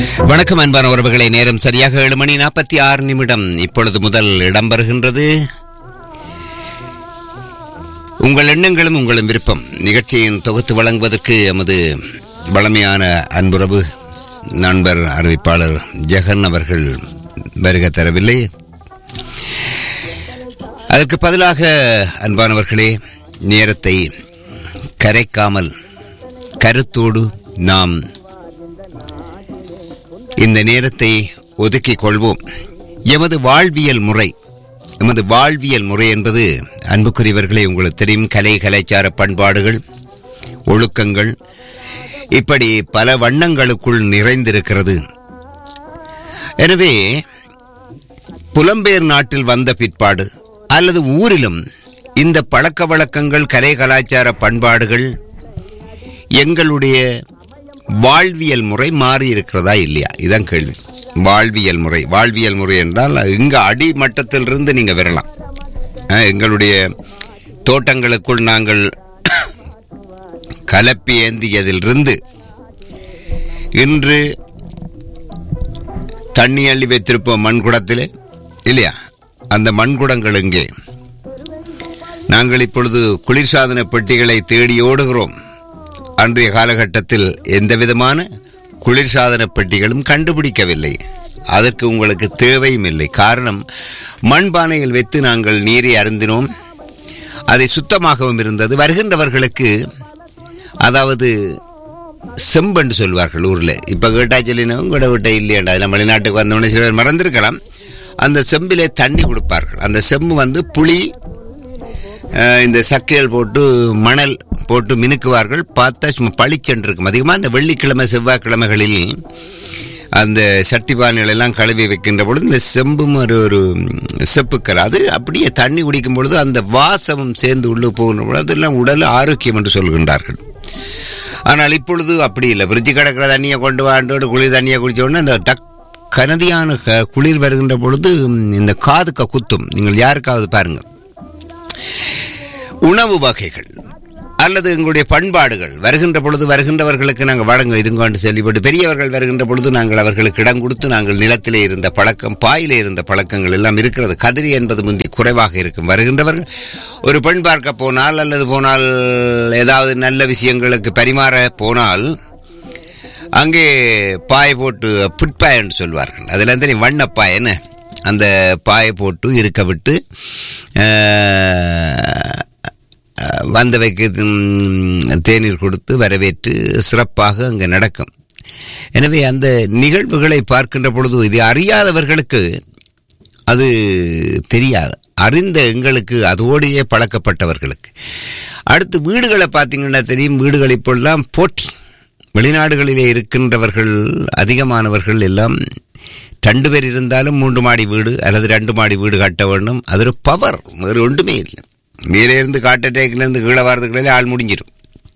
வணக்கம் அன்பான உறவுகளை நேரம் சரியாக ஏழு மணி நாற்பத்தி ஆறு நிமிடம் இப்பொழுது முதல் இடம்பெறுகின்றது உங்கள் எண்ணங்களும் உங்களும் விருப்பம் நிகழ்ச்சியின் தொகுத்து வழங்குவதற்கு எமது வளமையான அன்புறவு நண்பர் அறிவிப்பாளர் ஜெகன் அவர்கள் வருகை தரவில்லை அதற்கு பதிலாக அன்பானவர்களே நேரத்தை கரைக்காமல் கருத்தோடு நாம் இந்த நேரத்தை ஒதுக்கிக் கொள்வோம் எமது வாழ்வியல் முறை எமது வாழ்வியல் முறை என்பது அன்புக்குரியவர்களே உங்களுக்கு தெரியும் கலை கலாச்சார பண்பாடுகள் ஒழுக்கங்கள் இப்படி பல வண்ணங்களுக்குள் நிறைந்திருக்கிறது எனவே புலம்பெயர் நாட்டில் வந்த பிற்பாடு அல்லது ஊரிலும் இந்த பழக்க வழக்கங்கள் கலை கலாச்சார பண்பாடுகள் எங்களுடைய வாழ்வியல் முறை மாறி இருக்கிறதா இல்லையா இதான் கேள்வி வாழ்வியல் முறை வாழ்வியல் முறை என்றால் இங்க அடிமட்டத்திலிருந்து நீங்க வரலாம் அஹ், எங்களுடைய தோட்டங்களுக்குள் நாங்கள் கலப்பி ஏந்தியதிலிருந்து இன்று தண்ணி அள்ளி வைத்திருப்போம் மண்குடத்திலே இல்லையா அந்த மண்குடங்கள் எங்கே நாங்கள் இப்பொழுது குளிர்சாதன பெட்டிகளை தேடி ஓடுகிறோம் அன்றைய காலகட்டத்தில் எந்த விதமான குளிர்சாதன பெட்டிகளும் கண்டுபிடிக்கவில்லை அதற்கு உங்களுக்கு தேவையும் இல்லை காரணம் மண்பானையில் வைத்து நாங்கள் நீரை அருந்தினோம் அதை சுத்தமாகவும் இருந்தது வருகின்றவர்களுக்கு அதாவது செம்பண்டு சொல்வார்கள் ஊரில் இப்போ கேட்டா சொல்லினா உங்களோட விட்ட இல்லையாண்டா அதில் வெளிநாட்டுக்கு வந்தவொடனே சில பேர் மறந்திருக்கலாம் அந்த செம்பிலே தண்ணி கொடுப்பார்கள் அந்த செம்பு வந்து புளி அஹ், இந்த சக்கைகள் போட்டு மணல் போட்டு மினுக்குவார்கள் பார்த்தா சும்மா பளிச்சென்று இருக்கும் அதிகமாக அந்த வெள்ளிக்கிழமை செவ்வாய்க்கிழமைகளில் அந்த சட்டி பானைகள் எல்லாம் கழுவி வைக்கின்ற பொழுது இந்த செம்பும் ஒரு ஒரு செப்புக்கள் அது அப்படியே தண்ணி குடிக்கும் பொழுது அந்த வாசமும் சேர்ந்து உள்ளே போகின்ற பொழுது அதெல்லாம் உடல் ஆரோக்கியம் என்று சொல்கின்றார்கள் ஆனால் இப்பொழுது அப்படி இல்லை ஃப்ரிட்ஜு கிடக்கிற தண்ணியை கொண்டு வாண்டோடு குளிர் தண்ணியை குடிச்ச உடனே அந்த டக் கனதியான க- குளிர் வருகின்ற பொழுது இந்த காதுக்க குத்தும் நீங்கள் யாருக்காவது பாருங்கள் உணவு வகைகள் அல்லது எங்களுடைய பண்பாடுகள் வருகின்ற பொழுது வருகின்றவர்களுக்கு நாங்கள் வழங்க இருங்கோண்டு செல்லிப்பட்டு பெரியவர்கள் வருகின்ற பொழுது நாங்கள் அவர்களுக்கு இடம் கொடுத்து நாங்கள் நிலத்திலே இருந்த பழக்கம் பாயிலே இருந்த பழக்கங்கள் எல்லாம் இருக்கிறது கதிரி என்பது முந்தி குறைவாக இருக்கும் வருகின்றவர்கள் ஒரு பெண் பார்க்க போனால் அல்லது போனால் ஏதாவது நல்ல விஷயங்களுக்கு பரிமாற போனால் அங்கே பாய் போட்டு புட்பாய் என்று சொல்வார்கள் அதில் தெரியும் வண்ணப்பாய் என்ன அந்த பாயை போட்டு இருக்க விட்டு அஹ், அஹ், வந்தவைக்கு ம், தேநீர் கொடுத்து வரவேற்று சிறப்பாக அங்கே நடக்கும் எனவே அந்த நிகழ்வுகளை பார்க்கின்ற பொழுது இது அறியாதவர்களுக்கு அது தெரியாது அறிந்த எங்களுக்கு அதோடையே பழக்கப்பட்டவர்களுக்கு அடுத்து வீடுகளை பார்த்தீங்கன்னா தெரியும் வீடுகள் இப்பொழுதெல்லாம் போட்டி வெளிநாடுகளிலே இருக்கின்றவர்கள் அதிகமானவர்கள் எல்லாம் ரெண்டு பேர் இருந்தாலும் மூன்று மாடி வீடு அல்லது ரெண்டு மாடி வீடு கட்ட வேண்டும் அது ஒரு பவர் வேறு ஒன்றுமே இல்லை மேலே இருந்து காட்டு டேக்கிலேருந்து கீழே வர்றதுக்குள்ளே ஆள் முடிஞ்சிடும்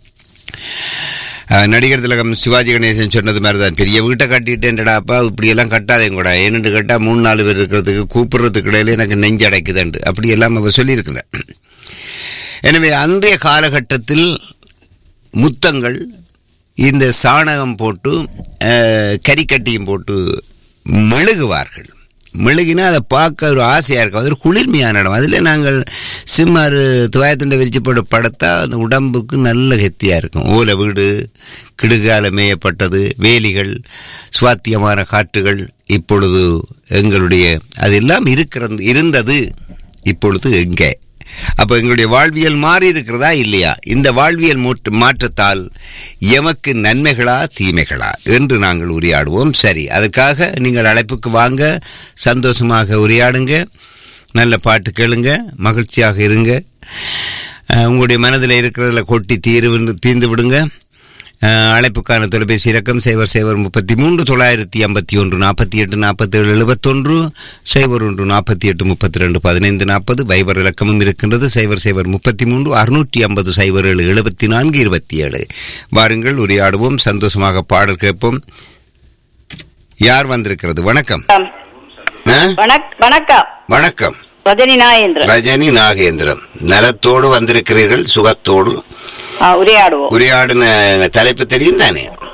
அஹ், நடிகர் திலகம் சிவாஜி கணேசன் சொன்னது மாதிரி தான் பெரிய வீட்டை கட்டிட்டேன்டாப்பா இப்படியெல்லாம் கட்டாதேங்க கூட ஏன்னு கேட்டால் மூணு நாலு பேர் இருக்கிறதுக்கு கூப்பிடுறதுக்கு இடையில எனக்கு நெஞ்சு அடைக்குதுண்டு அப்படி எல்லாம் அவர் சொல்லியிருக்கல எனவே அன்றைய காலகட்டத்தில் முத்தங்கள் இந்த சாணகம் போட்டு அஹ், கரிக்கட்டியும் போட்டு மெழுகுவார்கள் மெழுகினா அதை பார்க்க ஒரு ஆசையாக இருக்கும் அது ஒரு குளிர்மையான இடம் அதில் நாங்கள் சிம்மர் துவாயத்துண்டை விரிச்சு போட்டு படுத்தா அந்த உடம்புக்கு நல்ல கெத்தியாக இருக்கும் ஓலை வீடு கிடுகால மேயப்பட்டது வேலிகள் சுவாத்தியமான காற்றுகள் இப்பொழுது எங்களுடைய அதெல்லாம் இருக்கிறது இருந்தது இப்பொழுது எங்கே அப்போ எங்களுடைய வாழ்வியல் மாறி இருக்கிறதா இல்லையா இந்த வாழ்வியல் மூற்று- மாற்றத்தால் எமக்கு நன்மைகளா தீமைகளா என்று நாங்கள் உரையாடுவோம் சரி அதுக்காக நீங்கள் அழைப்புக்கு வாங்க சந்தோஷமாக உரையாடுங்க நல்ல பாட்டு கேளுங்க மகிழ்ச்சியாக இருங்க அஹ், உங்களுடைய மனதில் இருக்கிறதுல கொட்டி தீர்வு தீர்ந்து விடுங்க அஹ், அழைப்புக்கான தொலைபேசி இலக்கம் சைபர் சைபர் முப்பத்தி மூன்று தொள்ளாயிரத்தி ஐம்பத்தி ஒன்று நாற்பத்தி எட்டு நாற்பத்தேழு எழுபத்தொன்று சைபர் ஒன்று நாற்பத்தி எட்டு முப்பத்தி ரெண்டு பதினைந்து நாற்பது வைபர் இலக்கமும் இருக்கின்றது சைபர் சைபர் முப்பத்தி மூன்று அறுநூற்றி ஐம்பது சைபர் ஏழு எழுபத்தி நான்கு இருபத்தி ஏழு வாருங்கள் உரையாடுவோம் சந்தோஷமாக பாடல் கேட்போம் யார் வந்திருக்கிறது வணக்கம் ஆ? வணக் வணக்கம் வணக்கம் ரஜினி நாயேந்திரன் ரஜினி நாகேந்திரம் நலத்தோடு வந்திருக்கிறீர்கள் சுகத்தோடு ஆ, உரையாடுவோம் உரையாடின தலைப்பு தெரியும் தானே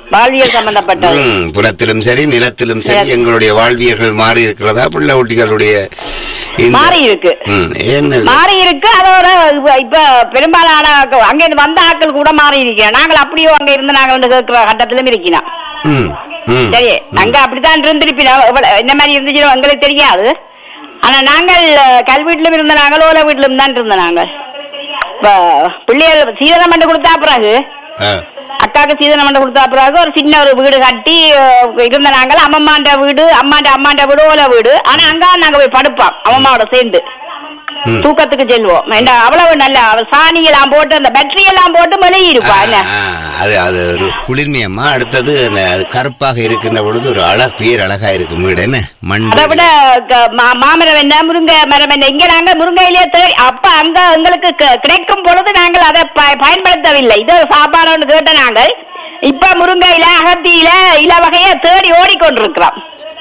வாழ்வியல் சம்பந்தப்பட்டது ம், புலத்திலும் சரி நிலத்திலும் சரி நில- எங்களுடைய வாழ்வியர்கள் மாறி இருக்கிறதா பிள்ளை குட்டிகளுடைய இந்த- மாறி இருக்கு ம், என்ன மாறி இருக்கு அதோட இப்ப- இப்ப பெரும்பாலான ஆட்கள், அங்க இருந்து வந்த ஆட்கள் கூட மாறி இருக்கிறோம் நாங்கள் அப்படியோ அங்க இருந்து நாங்கள் வந்து கேட்கிற கட்டத்திலும் இருக்கிறோம் ம், ம், சரி ம். அங்க அப்படித்தான் இருந்திருப்பினோம் இவ்வளவு- என்ன மாதிரி இருந்துச்சு எங்களுக்கு தெரியாது ஆனா நாங்கள் அஹ், கல்வீட்டிலும் இருந்த நாங்கள் ஓலை வீட்டிலும் தான் இருந்த நாங்கள் இப்ப பிள்ளைகள் சீதனம் பண்ணி கொடுத்தா பிறகு ஆ, அக்காவுக்கு சீதனம் பண்ணி கொடுத்தா பிறகு ஒரு சின்ன ஒரு வீடு கட்டி அஹ், இருந்த நாங்கள் அம்மம்மாண்ட வீடு அம்மாண்ட அம்மாண்ட வீடு ஓலை வீடு ஆனா அங்க நாங்க போய் படுப்போம் அம்மாவோட சேர்ந்து ம். தூக்கத்துக்கு செல்வோம் என்ன அவ்வளவு நல்ல அவ சாணி எல்லாம் போட்டு அந்த பேட்டரி எல்லாம் போட்டு மெழுகி இருப்பா என்ன ஆ, அது அது ஒரு குளிர்மையம்மா அடுத்தது அந்த அது கருப்பாக இருக்கின்ற பொழுது ஒரு அழ பேர் அழகா இருக்கு வீடு என்ன மண் அதை விட க- மா- மாமரம் என்ன முருங்கை மரம் என்ன இங்க நாங்க முருங்கையிலேயே தேடி அப்ப அங்க எங்களுக்கு க- கிடைக்கும் பொழுது நாங்கள் அதை ப- பயன்படுத்தவில்லை இது சாப்பாடு கேட்ட நாங்கள் இப்ப முருங்கையில அகத்தியில இல வகைய தேடி ஓடிக்கொண்டிருக்கிறோம்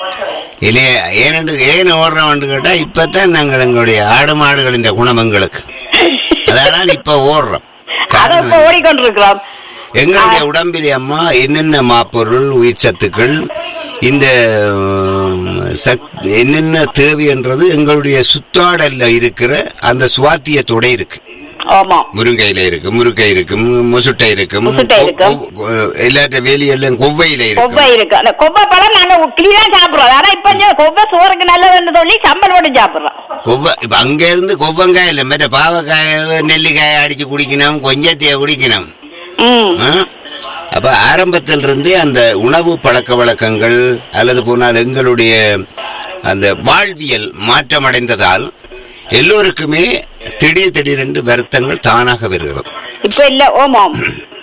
இல்லையே ஏனென்று ஏன் ஓடுறோம்னு கேட்டா இப்பதான் நாங்கள் எங்களுடைய ஆடு மாடுகளின் குணம் எங்களுக்கு அதனால் இப்ப ஓடுறோம் அதை காரணம் இப்ப ஓடிக்கொண்டிருக்கிறோம் எங்களுடைய உடம்பிலே அம்மா என்னென்ன மாப்பொருள் உயிர் சத்துக்கள் இந்த உம், சக் என்னென்ன தேவைன்றது எங்களுடைய சுத்தாடல்ல இருக்கிற அந்த சுவாத்தியத்தோட இருக்கு ஆமா முருங்கையில இருக்கு முருங்கை இருக்கு மு- முசுட்டை இருக்கு முசுட்டை இருக்கு. எல்லாத்த வேலியெல்லாம் கொவ்வையில கொவ்வை இருக்கு இருக்கு அந்த கொவ்வை பழம் நாங்க கிளிதான் சாப்பிடுறோம் ஆனா இப்ப இங்க கொவ்வை சோறுக்கு நல்லதுன்னு சொல்லி சம்பல் போட்டு சாப்பிடுறோம் கொவ்வை இப்ப அங்க இருந்து கொவ்வங்காய் இல்ல மற்ற பாவக்காய நெல்லிக்காய அடிச்சு குடிக்கணும் கொஞ்சத்தைய குடிக்கணும் ம் ஆ? அப்ப ஆரம்பத்தில் இருந்தே அந்த உணவு பழக்க வழக்கங்கள் அல்லது போனால் எங்களுடைய அந்த வாழ்வியல் மாற்றமடைந்ததால் எல்லோருக்குமே திடீர் திடீரென்று வருத்தங்கள் தானாக வருகிறது இப்ப இல்ல ஓமாம்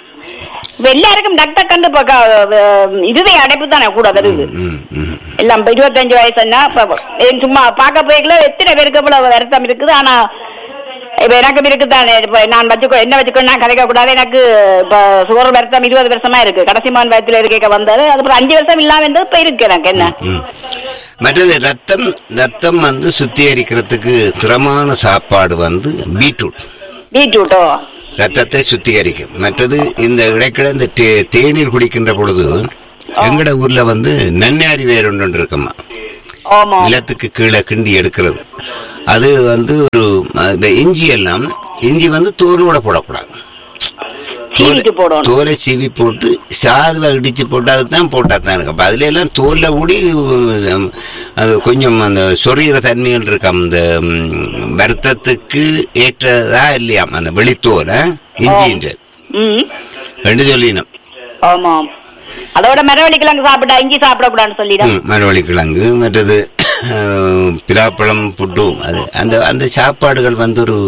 இப்ப எல்லாருக்கும் டாக்டர் கண்டு இப்ப க- அஹ் இருதய அடைப்பு தானே கூட வருது ம், ம். எல்லாம் இப்ப இருபத்தஞ்சு வயசுன்னா இப்ப ஏன் சும்மா பார்க்க போய்க்கல எத்தனை பேருக்கு இவ்வளவு வருத்தம் இருக்குது ஆனா இப்ப எனக்கு இருக்குதானே இப்ப நான் வச்சுக்கோ என்ன வச்சுக்கோ நான் கதைக்க கூடாது எனக்கு இப்ப சுகர் வருத்தம் இருபது வருஷமா இருக்கு கடைசி மான் வயத்துல இருக்க வந்தது அதுக்கப்புறம் அஞ்சு வருஷம் இல்லாம இருந்தது இப்ப இருக்கு எனக்கு என்ன ம். மற்றது ரத்தம் ரத்தம் வந்து சுத்திகரிக்கிறதுக்கு திறமான சாப்பாடு வந்து பீட்ரூட் பீட்ரூட்டோ ரத்தத்தை சுத்திகரிக்கும் மற்றது இந்த இடைக்கிட இந்த தே- தேநீர் குடிக்கின்ற பொழுது எங்கட ஊர்ல வந்து நன்னாரி வேர் ஒன்று இருக்குமா ஆமா நிலத்துக்கு கீழே கிண்டி எடுக்கிறது அது வந்து ஒரு அஹ், இந்த இஞ்சி எல்லாம் இஞ்சி வந்து தோலோட போடக்கூடாது சீவிட்டு போடணும் தோலை சீவி போட்டு சாதுவை இடிச்சு போட்டு அதுதான் போட்டா தான் இருக்கு அப்ப அதுல எல்லாம் தோல்ல கூடி உம், அது கொஞ்சம் அந்த சொறிகிற தன்மைகள் இருக்காம் அந்த உம், வருத்தத்துக்கு ஏற்றதா இல்லையாம் அந்த வெளித்தோலை இஞ்சின்ற ம் ரெண்டு சொல்லினோம் ஆமாம் அதோட மரவள்ளி கிழங்கு சாப்பிட்டா இஞ்சி சாப்பிடக்கூடாதுன்னு சொல்லிடும் ம், மரவள்ளி கிழங்கு மற்றது அஹ், பிலாப்பழம் புட்டு அது அந்த அந்த சாப்பாடுகள் வந்து ஒரு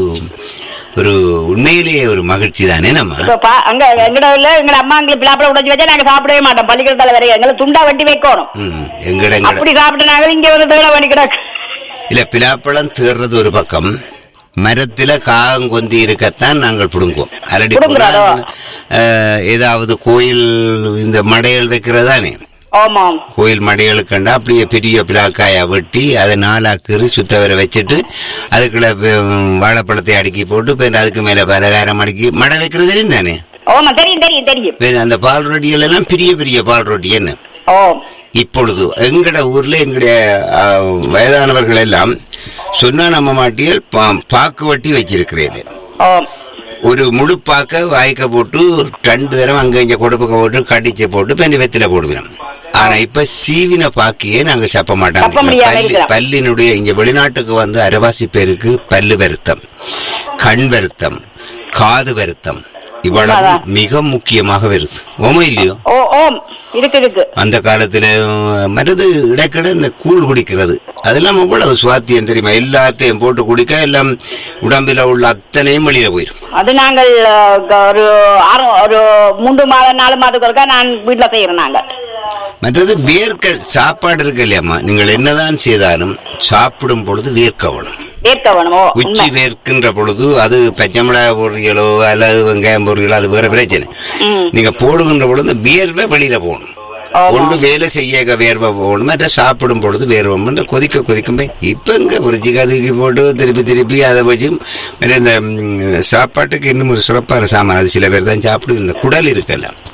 ஒரு உண்மையிலேயே ஒரு மகிழ்ச்சி தானே நம்ம இப்ப பா- அங்க எங்கட ஊர்ல எங்க அம்மா எங்களுக்கு பிளாப்பழம் உடைச்சு வச்சா நாங்க சாப்பிடவே மாட்டோம் பள்ளிக்கூடத்துல வரைக்கும் எங்களை துண்டா வண்டி வைக்கணும் ம், எங்கட எங்கட அப்படி சாப்பிட்டு நாங்க இங்க ஒரு தேட பண்ணி கிடக்கு இல்ல பிலாப்பழம் தேர்றது ஒரு பக்கம் மரத்துல காகம் கொந்தி இருக்கத்தான் நாங்கள் பிடுங்குவோம் அரடி பிடுங்குறாரோ? அஹ், ஏதாவது கோயில் இந்த மடைகள் வைக்கிறதானே ஆமாம் கோயில் மடைகளுக்கு கண்டா அப்படியே பெரிய பிளாக்காயா வெட்டி அதை நாலாக்கீறி சுத்த வர வச்சுட்டு அதுக்குள்ள ம், வாழைப்பழத்தை அடுக்கி போட்டு பின்ன அதுக்கு மேல பலகாரம் அடுக்கி மடை வைக்கிறது தெரியும் தானே ஆமா தெரியும் தெரியும் தெரியும் பின்ன அந்த பால் ரொட்டிகள் எல்லாம் பெரிய பெரிய பால் ரொட்டி என்ன ஓ இப்பொழுது எங்கட ஊர்ல எங்களுடைய அஹ், வயதானவர்கள் எல்லாம் சொன்னா நம்ம மாட்டியல் பா- பாக்கு வட்டி வச்சிருக்கிறேன் ஓ ஒரு முழு பாக்க வாய்க்க போட்டு ரெண்டு தரம் அங்க இங்க கொடுப்புக்க போட்டு கடிச்சு போட்டு பெண்ணு வெத்தில போடுவோம் ஆனா இப்ப சீவின பாக்கியே நாங்க சப்ப மாட்டோம் சப்ப முடியாம பல்லு இருக்கிறோம். பல்லினுடைய இங்க வெளிநாட்டுக்கு வந்து அரைவாசி பேருக்கு பல்லு வருத்தம் கண் வருத்தம் காது வருத்தம் இவ்வளவு உண்மைதான். மிக முக்கியமாக வருது ஓமோ இல்லையோ ஓ ஓம் இருக்கு இருக்கு அந்த காலத்துல அஹ், மற்றது இடைக்கிட இந்த கூழ் குடிக்கிறது அதெல்லாம் அவ்வளவு சுவாத்தியம் தெரியுமா எல்லாத்தையும் போட்டு குடிக்க எல்லாம் உடம்பில உள்ள அத்தனையும் வெளியில போயிடும் அது நாங்கள் அஹ், க- ஒரு ஆறு ஒரு மூன்று மாதம் நாலு மாதத்துக்கு ஒருக்கா நான் வீட்டுல செய்யறோம் நாங்க மற்றது வேர்க்க சாப்பாடு இருக்கு இல்லையாம்மா நீங்கள் என்னதான் செய்தாலும் சாப்பிடும் பொழுது வேர்க்க வேணும் ஏற்க வேணும் ஓ, உச்சி உண்மை. வேர்க்கின்ற பொழுது அது பச்சை மிளகாய் பொருள்களோ அல்லது வெங்காயம் பொருள்களோ அது வேற பிரச்சனை ம். நீங்க போடுகின்ற பொழுது வேர்வை வெளியில போகணும் ஆமா. ஒன்று வேலை செய்ய வேர்வை போகணும் மற்ற சாப்பிடும் பொழுது வேர்வை கொதிக்க கொதிக்கும் போய் இப்ப இங்க ஒரு ஜிகாதுக்கு போட்டு திருப்பி திருப்பி அதை வச்சு மற்ற இந்த ம், சாப்பாட்டுக்கு இன்னும் ஒரு சிறப்பான சாமான் அது சில பேர் தான் சாப்பிடுது இந்த குடல் இருக்குல்ல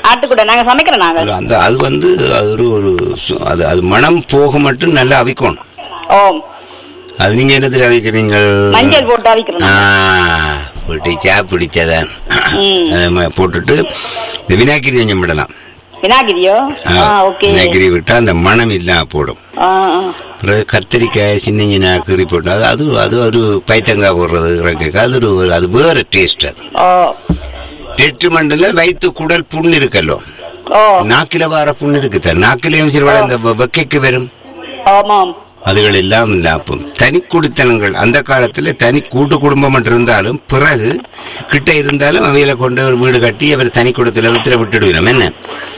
ஆட்டுக்குடை நாங்க சமைக்கிறோம் நாங்க அது அந்த அது வந்து அது ஒரு ஒரு சு- அது அது மனம் போக மட்டும் நல்லா அவிக்கணும் ஓம் அது நீங்க என்னத்துல அவிக்கிறீங்க மஞ்சள் போட்டு அவிக்கிறோம் ஆ, நாங்க. பிடிச்சா பிடிச்சதான் ம். அதை ம- போட்டுட்டு இந்த வினாக்கிரி கொஞ்சம் விடலாம் வினாகிரியோ ஆ, ஆ ஓகே வினாக்கிரி விட்டா அந்த மனம் இல்லாம போடும் ஆ ஆ. பிறகு கத்திரிக்காய் சின்ன சின்ன கீறி போட்டு அது அது அது ஒரு பைத்தங்காய் போடுறது இறக்க அது ஒரு அது வேற டேஸ்ட் அது ஓ டெட்ரிமெண்ட்ல வயிற்று குடல் புண் இருக்கல்லோ ஓ நாக்கில வார புண் இருக்குது நாக்கிலையும் சிறுவா இந்த வெ- வெக்கைக்கு வரும் ஆமாம் அதுகள் எல்லாம் லாபம் தனி குடித்தனங்கள் அந்த காலத்துல தனி கூட்டு குடும்பம் மட்டும் இருந்தாலும் பிறகு கிட்ட இருந்தாலும் அவையில கொண்டு ஒரு வீடு கட்டி அவர் தனி குடத்துல வித்துல விட்டுடுவோம் என்ன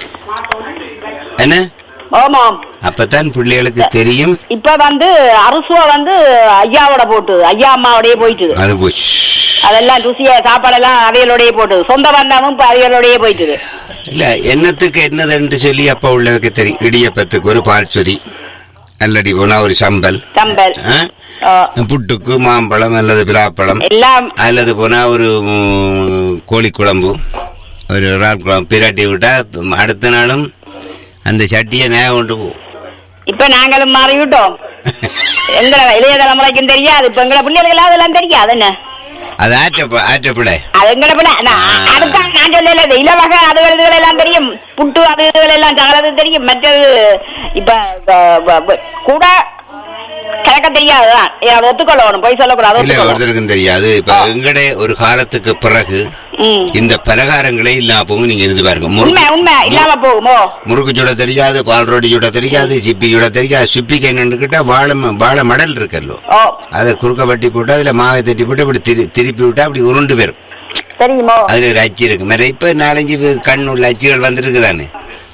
என்ன ஆமாம் அப்பதான் பிள்ளைகளுக்கு தெரியும் இப்ப வந்து அரிசுவ வந்து ஐயாவோட போட்டு ஐயா அம்மாவோடய போயிட்டு அது போச்சு அதெல்லாம் ருசியா சாப்பாடெல்லாம் அவைகளோடய போட்டு சொந்த பந்தமும் இப்ப அவைகளோடய போயிட்டு இல்ல என்னத்துக்கு என்னதுன்னு சொல்லி அப்ப உள்ளவருக்கு தெரியும் இடியப்பத்துக்கு ஒரு பால் சொரி அல்லடி போனா ஒரு சம்பல் சம்பல் ஆ? ஆ, புட்டுக்கு மாம்பழம் அல்லது பிலாப்பழம் எல்லாம் அல்லது போனா ஒரு ம், கோழி குழம்பு ஒரு இறால் குழம்பு பிராட்டி விட்டா அடுத்த நாளும் அந்த சட்டியை நேரம் கொண்டு போகும் இப்ப நாங்களும் மாறிவிட்டோம் எங்களை இளைய தலைமுறைக்கும் தெரியாது இப்ப எங்களை பிள்ளைகளுக்கு அதெல்லாம் தெரியாது என்ன அது ஆற்ற ஆற்றப்பிள்ளை அது எங்களை பிள்ளை நான் அடுத்த நான் சொல்லல இந்த இலவக அதுகள் இதுகள் எல்லாம் தெரியும் புட்டு அது இதுகள் எல்லாம் சகலது தெரியும் மற்றது இப்ப ப- ப- ப- கூட கிழக்க தெரியாதுதான் ஏ, அதை ஒத்துக்கொள்ளணும் போய் சொல்லக்கூடாது இல்ல ஒத்துக்கொள்ளணும். ஒருத்தருக்கும் தெரியாது இப்ப எங்கட ஒரு காலத்துக்கு பிறகு ம். இந்த பலகாரங்களே இல்லாம போகும் நீங்க இருந்து பாருங்க உண்மை முறுக்கு உண்மை இல்லாம போகுமோ முறுக்கு சுட தெரியாது பால் ரொட்டி சுட தெரியாது சிப்பி சுட தெரியாது சிப்பிக்கு என்னன்னு வாழை ம- வாழை மடல் இருக்கல்லோ ஓ அதை குறுக்க வட்டி போட்டு அதுல மாவை தட்டி போட்டு அப்படி திரு திருப்பி விட்டா அப்படி உருண்டு வரும் தெரியுமோ அதுல ஒரு அச்சு இருக்கு மாதிரி இப்ப நாலஞ்சு வி- கண் உள்ள அச்சுகள் வந்திருக்குதானே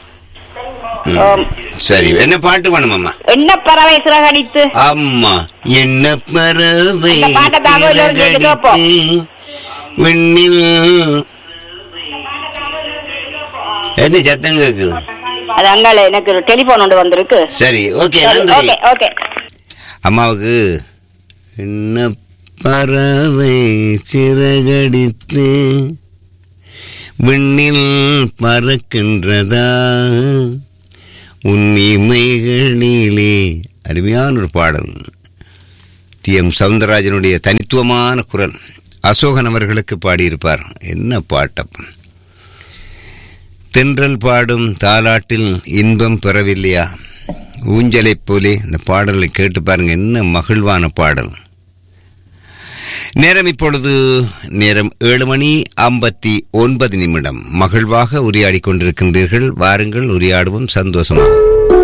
ம். ஆம். சரி என்ன பாட்டு வேணுமாம்மா என்ன பறவை சிறகடித்து அம்மா என்ன பறவை அந்த பாட்டை தாங்க எல்லாரும் கேட்டு கேட்போம். சிறகடித்து விண்ணில் என்ன சத்தம் கேக்குது அது அங்கால எனக்கு ஒரு டெலிபோன் ஒன்று வந்திருக்கு சரி ஓகே சரி, நன்றி ஓகே ஓகே அம்மாவுக்கு என்ன பறவை சிறகடித்து விண்ணில் பறக்கின்றதா உன்னிமைகளிலே அருமையான ஒரு பாடல் டி எம் சவுந்தரராஜனுடைய தனித்துவமான குரல் அசோகன் அவர்களுக்கு பாடியிருப்பார் என்ன பாட்டம் தென்றல் பாடும் தாலாட்டில் இன்பம் பெறவில்லையா ஊஞ்சலைப் போலே இந்த பாடலை கேட்டு பாருங்க என்ன மகிழ்வான பாடல் நேரம் இப்பொழுது நேரம் ஏழு மணி ஐம்பத்தி ஒன்பது நிமிடம் மகிழ்வாக உரையாடிக் கொண்டிருக்கின்றீர்கள் வாருங்கள் உரையாடுவோம் சந்தோஷமாக